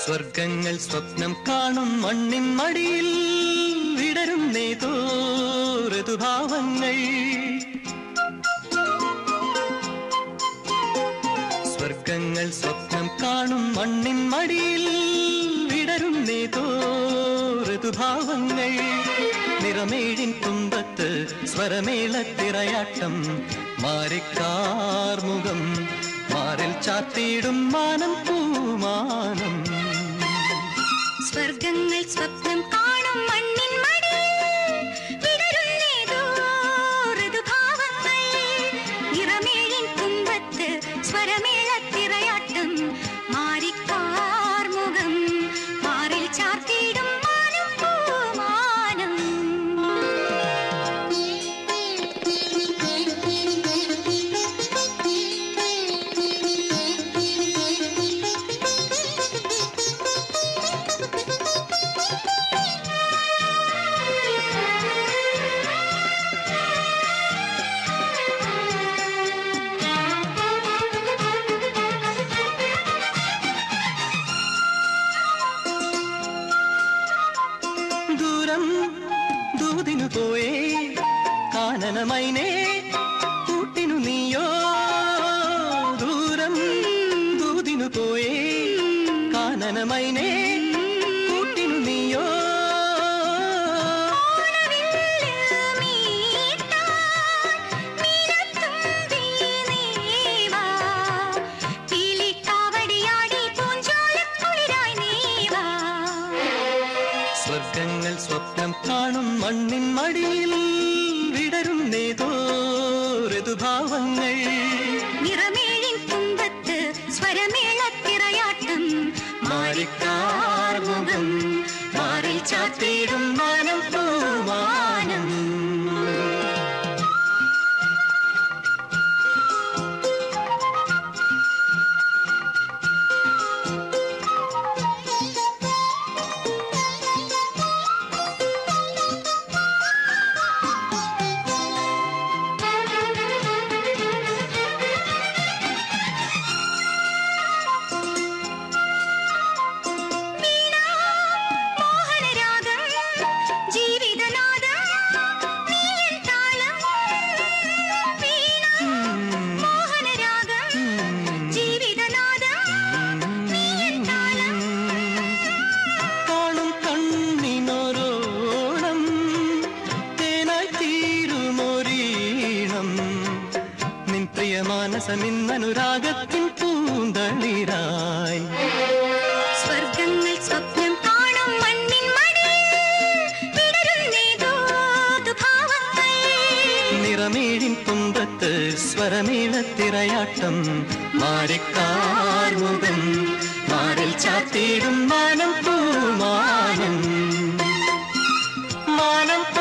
സ്വർഗങ്ങൾ സ്വപ്നം കാണും മണ്ണിൻ മടിയിൽ വിടരും നേതോ ഋതുഭാവങ്ങൾ സ്വർഗങ്ങൾ സ്വപ്നം കാണും മണ്ണിൻ മടിയിൽ വിടരും നേതോ ഋതുഭാവങ്ങൾ നിറമേഴിൻ തുമ്പത്ത് സ്വരമേളത്തിറയാട്ടം മാറിക്കാർമുഖം മാറിൽ ചാത്തിയിടും മാനം പൂമാനം സ്വർഗങ്ങൾ സ്വപ്നം കാണും മണ്ണിൻ മടിയിൽ വിടരുന്നേതോ ഋതുഭാവങ്ങൾ നിറമേഴിൻ തുമ്പത്ത് സ്വരമേളത്തിറയാട്ടം മാറിക്കാർമുഖം മാറിൽ ചാർത്തിയിടും മാനം പൂമാനം ദൂരം ദൂതിനു പോയേ കാനനമൈനേ കൂട്ടിനു നീയോ ദൂരം ദൂതിനു പോയേ കാനനമൈനേ കൂട്ടിനു നീയോ സ്വർഗങ്ങൾ സ്വപ്നം കാണും മണ്ണിൻ മടിയിൽ വിടരും നേതോ ഋതുഭാവങ്ങൾ മാറിക്കാർമുഖം മാറി ചാത്തിയിടും മാനം പൂമാനം കാണും കണ്ണിനൊരോണം തേനായി തീരുമൊരീണം നിൻ പ്രിയ മാനസമിന്നനുരാഗത്തിൻ പൂന്തളിരായി സ്വർഗങ്ങൾ സ്വപ്നം കാണും മണ്ണിൻ മടിയിൽ വിടരുന്നേതോ ഭാവങ്ങൾ നിറമേഴിൻ തുമ്പത്ത് സ്വരമേളത്തിറയാട്ടം മാറിക്കാർമുഖം മാറിൽ ചാത്തിയിടും മാനം പൂമാനം മാനം പൂ